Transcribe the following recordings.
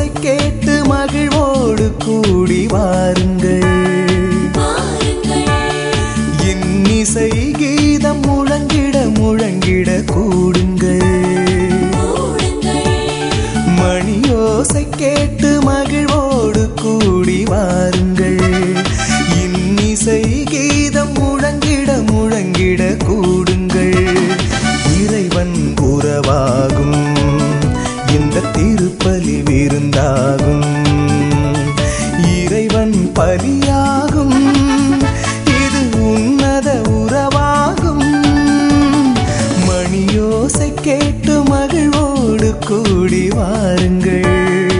மணியோசை கேட்டு மகிழ்வோடு கூடி வாருங்கள் இன்னிசை கீதம் முழங்கிட முழங்கிட கூடுங்கள் மணியோசை கேட்டு மகிழ்வோடு கூடி வாருங்கள் இன்னிசை கீதம் முழங்கிட முழங்கிட கூடுங்கள் இறைவன் உறவாகும் இந்த திருப்பலி விருந்தாகும் இறைவன் பலியாகும் இது உன்னத உறவாகும் மணியோசை கேட்டு மகிழ்வோடு கூடி வாருங்கள்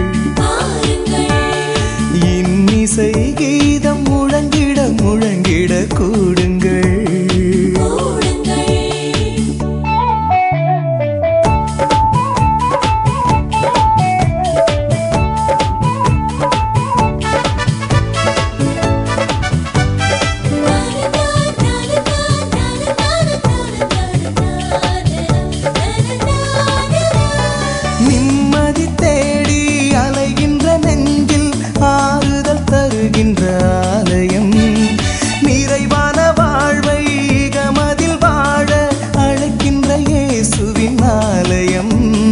இன்னிசை கீதம் முழங்கிட முழங்கிட கூடுங்கள் நிம்மதி தேடி அலைகின்ற நெஞ்சில் ஆறுதல் தருகின்ற ஆலயம் நிறைவான வாழ்வை கமதில் வாழ அழைக்கின்ற இயேசுவின் ஆலயம்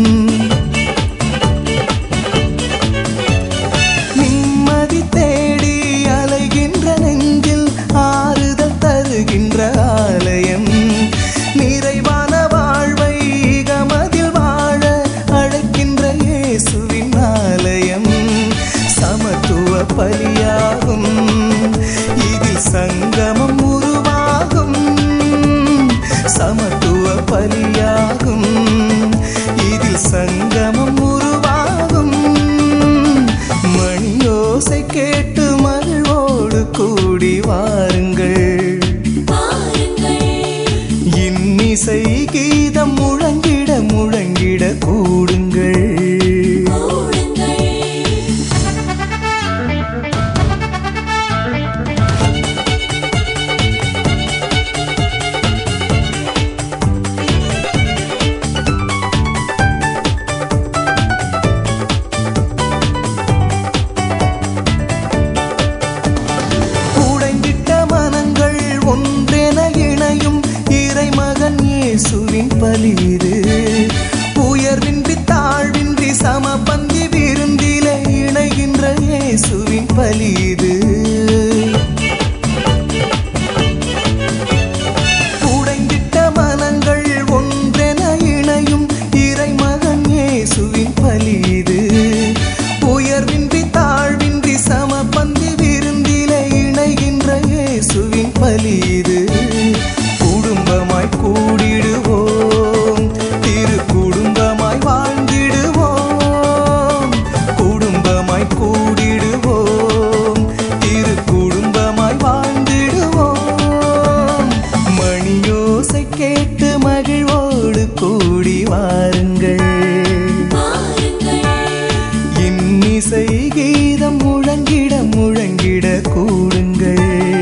நிம்மதி தேடி அலைகின்ற நெஞ்சில் ஆறுதல் தருகின்ற ஆலயம் நிறைவான வாழ்வை கமதில் வாழ அழைக்கின்ற இயேசுவின் ஆலயம் சமத்துவ பலியாகும் இதில் சங்கமம் உருவாகும் சமத்துவ பலியாகும் இதில் சங்கமம் உருவாகும் மணியோசை கேட்டு மகிழ்வோடு கூடி வாருங்கள் இன்னிசை கீதம் முழங்கிட முழங்கிட கூடுங்கள் உடைந்திட்ட மனங்கள் ஒன்றென இணையும் இறைமகன் இயேசுவின் பலிது உயர்வின்றி தாழ்வின்றி சமபந்தி விருந்திலே இணைகின்ற இயேசுவின் பலிது உடைந்திட்ட மனங்கள் ஒன்றென இணையும் இறைமகன் இயேசுவின் பலிது உயர்வின்றி தாழ்வின்றி சமபந்தி விருந்திலே இணைகின்ற இயேசுவின் பலிது குடும்பமாய் கூடிடுவோம் திரு குடும்பமாய் வாழ்ந்திடுவோம் குடும்பமாய் கூடிடுவோம் திரு குடும்பமாய் வாழ்ந்திடுவோம் மணியோசை கேட்டு மகிழ்வோடு கூடி வாருங்கள் இன்னிசை கீதம் முழங்கிட முழங்கிட கூடுங்கள்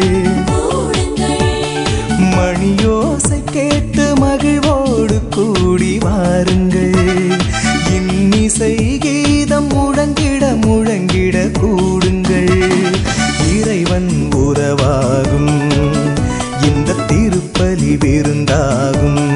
மணியோசை கேட்டு மகிழ்வோடு கூடி வாருங்கள் இன்னிசை கீதம் முழங்கிட முழங்கிட கூடுங்கள் இறைவன் உறவாகும் இந்த திருப்பலி விருந்தாகும்